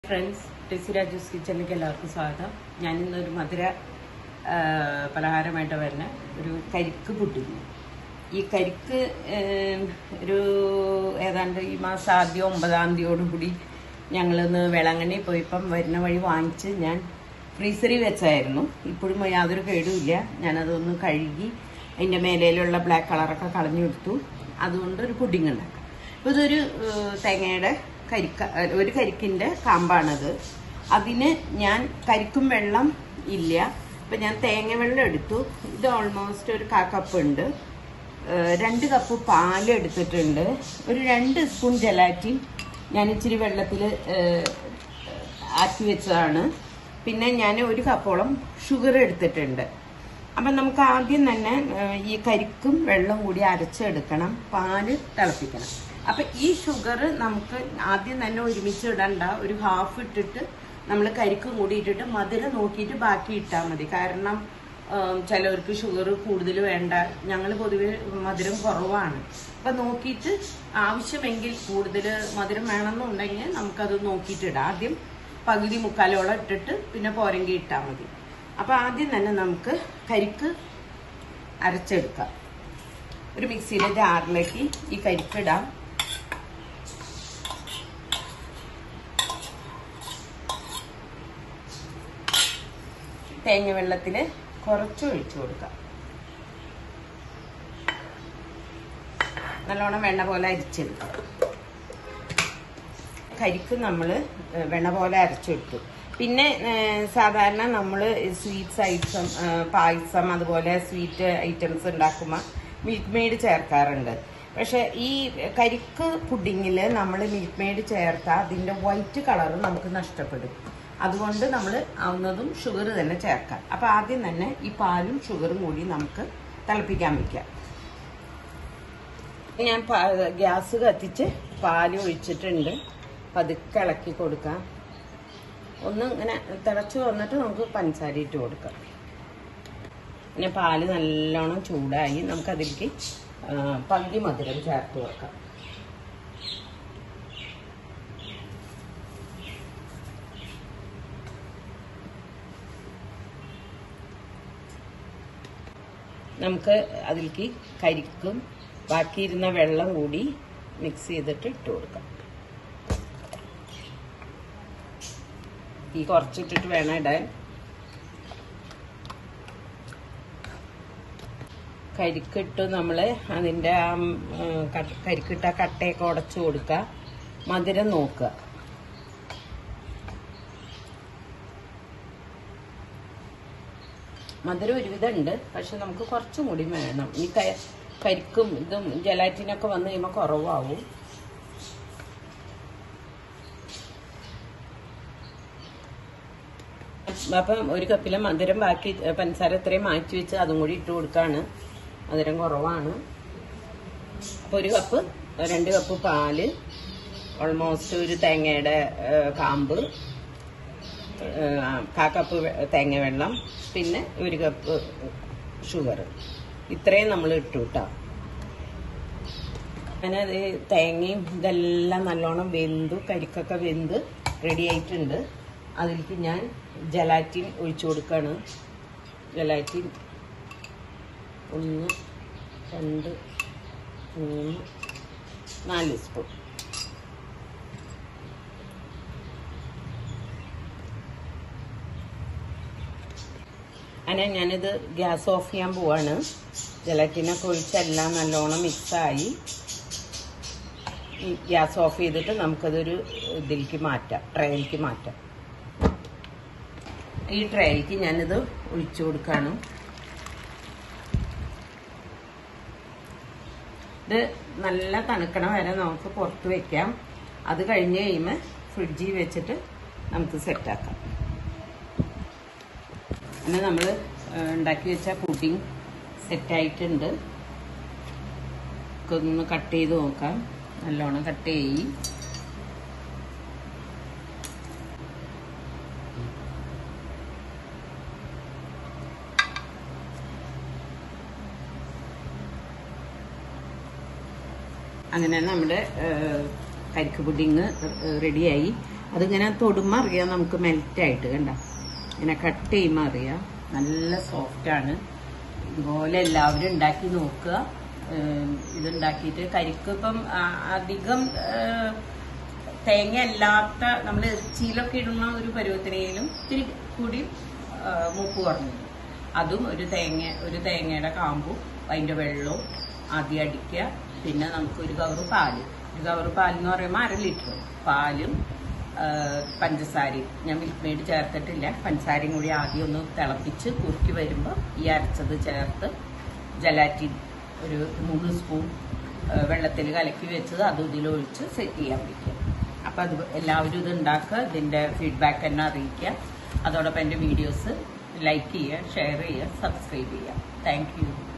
friends Tessy രാജൂസ് കിച്ചണിലേക്ക് എല്ലാവർക്കും സ്വാഗതം ഞാൻ ഇന്നൊരു മധുര ആ, പലഹാരമായിട്ട് വരുന്ന ഒരു കരിക്ക് പുഡിങ് ഈ കരിക്ക് ഏം, ഒരു ഏതാണ്ട് ഈ മാസം ആദ്യം ഒമ്പതാം തീയതിയോടുകൂടി ഞങ്ങളിന്ന് വേളാങ്കണ്ണി പോയപ്പം വരുന്ന വഴി വാങ്ങിച്ച് ഞാൻ ഫ്രീസറിൽ വെച്ചായിരുന്നു ഇപ്പോഴും യാതൊരു കേടുമില്ല ഞാനതൊന്ന് കഴുകി അതിൻ്റെ മേലേലുള്ള ബ്ലാക്ക് കളറൊക്കെ കളഞ്ഞു കൊടുത്തു അതുകൊണ്ട് ഒരു പുഡിങ് ഉണ്ടാക്കാം അപ്പോൾ ഇതൊരു ഏഹ്, തേങ്ങയുടെ കരിക്ക ഏഹ്, ഒരു കരിക്കിൻ്റെ കാമ്പാണത് അതിന് ഞാൻ കരിക്കും വെള്ളം ഇല്ല അപ്പം ഞാൻ തേങ്ങ വെള്ളം എടുത്തു ഇത് ഓൾമോസ്റ്റ് ഒരു കാ കപ്പ് ഉണ്ട് ഏഹ്, രണ്ട് കപ്പ് പാൽ എടുത്തിട്ടുണ്ട് ഒരു രണ്ട് സ്പൂൺ ജലാറ്റിൻ ഞാൻ ഇച്ചിരി വെള്ളത്തിൽ ആക്കി വെച്ചതാണ് പിന്നെ ഞാൻ ഒരു കപ്പോളം ഷുഗർ എടുത്തിട്ടുണ്ട് അപ്പം നമുക്ക് ആദ്യം തന്നെ ഏഹ്, ഈ കരിക്കും വെള്ളം കൂടി അരച്ചെടുക്കണം പാല് തിളപ്പിക്കണം അപ്പം ഈ ഷുഗർ നമുക്ക് ആദ്യം തന്നെ ഒരുമിച്ച് ഇടണ്ട ഒരു ഹാഫ് ഇട്ടിട്ട് നമ്മൾ കരിക്കും കൂടി ഇട്ടിട്ട് മധുരം നോക്കിയിട്ട് ബാക്കി ഇട്ടാൽ മതി കാരണം ഏഹ്, ചിലവർക്ക് ഷുഗർ കൂടുതൽ വേണ്ട ഞങ്ങൾ പൊതുവെ മധുരം കുറവാണ് അപ്പം നോക്കിയിട്ട് ആവശ്യമെങ്കിൽ കൂടുതൽ മധുരം വേണമെന്നുണ്ടെങ്കിൽ നമുക്കത് നോക്കിയിട്ട് ഇടാം ആദ്യം പകുതി മുക്കാലോളം ഇട്ടിട്ട് പിന്നെ പോരെങ്കിൽ ഇട്ടാൽ മതി അപ്പോൾ ആദ്യം തന്നെ നമുക്ക് കരിക്ക് അരച്ചെടുക്കാം ഒരു മിക്സിയിലെ ജാറിലേക്ക് ഈ കരിക്ക് ഇടാം തേങ്ങ വെള്ളത്തിൽ കുറച്ച് ഒഴിച്ചു കൊടുക്കാം നല്ലോണം വെണ്ണ പോലെ അരിച്ചെടുക്കാം കരിക്ക് നമ്മൾ വെണ്ണ പോലെ അരച്ചെടുത്തു പിന്നെ ഏഹ്, സാധാരണ നമ്മൾ സ്വീറ്റ്സ് ഐറ്റം പായസം അതുപോലെ സ്വീറ്റ് ഐറ്റംസ് ഉണ്ടാക്കുമ്പോൾ മിൽക്ക് മെയ്ഡ് ചേർക്കാറുണ്ട് പക്ഷെ ഈ കരിക്ക് പുഡിങ്ങിൽ നമ്മൾ മിൽക്ക് മെയ്ഡ് ചേർത്താൽ അതിൻ്റെ വൈറ്റ് കളർ നമുക്ക് നഷ്ടപ്പെടും അതുകൊണ്ട് നമ്മൾ ആവുന്നതും ഷുഗർ തന്നെ ചേർക്കാം അപ്പം ആദ്യം തന്നെ ഈ പാലും ഷുഗറും കൂടി നമുക്ക് തിളപ്പിക്കാൻ വയ്ക്കാം ഞാൻ പാ- ഗ്യാസ് കത്തിച്ച് പാല് ഒഴിച്ചിട്ടുണ്ട് പതുക്കെ ഇളക്കി കൊടുക്കാം ഒന്ന് ഇങ്ങനെ തിളച്ച് വന്നിട്ട് നമുക്ക് പഞ്ചസാര ഇട്ട് കൊടുക്കാം പിന്നെ പാല് നല്ലോണം ചൂടായി നമുക്കതിലേക്ക് ആ, പകുതി മധുരം ചേർത്ത് വെക്കാം നമുക്ക് അതിലേക്ക് കരിക്കും ബാക്കിയിരുന്ന വെള്ളം കൂടി മിക്സ് ചെയ്തിട്ട് ഇട്ട് കൊടുക്കാം ഈ കുറച്ചിട്ടിട്ട് വേണം ഇടാൻ കരിക്കിട്ട് നമ്മൾ അതിൻ്റെ ആ ഉം, ക- കരിക്കിട്ട കട്ടയൊക്കെ ഉടച്ചു കൊടുക്കുക മധുരം നോക്കുക മധുരം ഒരുവിധം ഉണ്ട് പക്ഷെ നമുക്ക് കുറച്ചും കൂടി വേണം ഈ ക- കരിക്കും ഇതും ജലാറ്റിനൊക്കെ വന്നു കഴിയുമ്പോൾ കുറവാവും അപ്പം ഒരു കപ്പിലെ മധുരം ബാക്കി ഏ, പഞ്ചസാര ഇത്രയും മാറ്റി വെച്ച് അതും കൂടി ഇട്ട് കൊടുക്കാണ് മധുരം കുറവാണ് അപ്പോൾ ഒരു കപ്പ് രണ്ട് കപ്പ് പാല് ഓൾമോസ്റ്റ് ഒരു തേങ്ങയുടെ ഏ, കാമ്പ് ഏ, കാ കപ്പ് വെ- തേങ്ങ വെള്ളം പിന്നെ ഒരു കപ്പ് ഷുഗർ ഇത്രയും നമ്മൾ ഇട്ടു കേട്ടോ അങ്ങനെ അത് തേങ്ങയും ഇതെല്ലാം നല്ലോണം വെന്തു കരിക്കൊക്കെ വെന്ത് റെഡി ആയിട്ടുണ്ട് അതിലേക്ക് ഞാൻ ജലാറ്റിൻ ഒഴിച്ചു കൊടുക്കുകയാണ് ജലാറ്റിൻ ഒന്ന് രണ്ട് മൂന്ന് നാല് സ്പൂൺ അങ്ങനെ ഞാനിത് ഗ്യാസ് ഓഫ് ചെയ്യാൻ പോവാണ് ജലറ്റിനൊക്കെ ഒഴിച്ചെല്ലാം നല്ലോണം മിക്സായി ഈ ഗ്യാസ് ഓഫ് ചെയ്തിട്ട് നമുക്കതൊരു ഇതിലേക്ക് മാറ്റാം ട്രേയിലേക്ക് മാറ്റാം ഈ ട്രേയിലേക്ക് ഞാനിത് ഒഴിച്ചു കൊടുക്കാണ് ഇത് നല്ല തണുക്കണ വരെ നമുക്ക് പുറത്ത് വെക്കാം അത് കഴിഞ്ഞ് കഴിയുമ്പോൾ ഫ്രിഡ്ജിൽ വെച്ചിട്ട് നമുക്ക് സെറ്റാക്കാം പിന്നെ നമ്മൾ ഉണ്ടാക്കി വെച്ച പുഡിങ് സെറ്റായിട്ടുണ്ട് ഒന്ന് കട്ട് ചെയ്ത് നോക്കാം നല്ലോണം കട്ട് ചെയ്യി അങ്ങനെ നമ്മുടെ ഏഹ്, കരിക്ക് പുഡിങ് റെഡിയായി അതിങ്ങനെ തൊടുമ്പോൾ അറിയാം നമുക്ക് മെൽറ്റായിട്ട് കണ്ട ഇങ്ങനെ കട്ട് ചെയ്യുമ്പോൾ അറിയാം നല്ല സോഫ്റ്റാണ് ഇതുപോലെ എല്ലാവരും ഉണ്ടാക്കി നോക്കുക ഏം, ഇതുണ്ടാക്കിയിട്ട് കരിക്ക് ഇപ്പം ആ, അധികം ഏ, തേങ്ങ അല്ലാത്ത നമ്മൾ ഇറച്ചിയിലൊക്കെ ഇടുന്ന ഒരു പരുവത്തിനേലും ഇത്തിരി കൂടി ആ, മൂപ്പ് കുറഞ്ഞു അതും ഒരു തേങ്ങ ഒരു തേങ്ങയുടെ കാമ്പും അതിൻ്റെ വെള്ളവും ആദ്യം അടിക്കുക പിന്നെ നമുക്ക് ഒരു കവറ് പാല് ഒരു കവറ് പാൽ എന്ന് പറയുമ്പോൾ അര ലിറ്റർ പാലും ആ, പഞ്ചസാരയും ഞാൻ മിൽക്ക് മെയ്ഡ് ചേർത്തിട്ടില്ല പഞ്ചസാരയും കൂടി ആദ്യം ഒന്ന് തിളപ്പിച്ച് കുറുക്കി വരുമ്പോൾ ഈ അരച്ചത് ചേർത്ത് ജലാറ്റിൻ ഒരു മൂന്ന് സ്പൂൺ വെള്ളത്തിൽ കലക്കി വെച്ചത് അതും ഇതിലൊഴിച്ച് സെറ്റ് ചെയ്യാൻ വയ്ക്കുക അപ്പം അത് എല്ലാവരും ഇത് ഉണ്ടാക്കുക ഇതിൻ്റെ ഫീഡ്ബാക്ക് എന്നെ അറിയിക്കുക അതോടൊപ്പം എൻ്റെ വീഡിയോസ് ലൈക്ക് ചെയ്യുക ഷെയർ ചെയ്യുക സബ്സ്ക്രൈബ് ചെയ്യുക താങ്ക് യു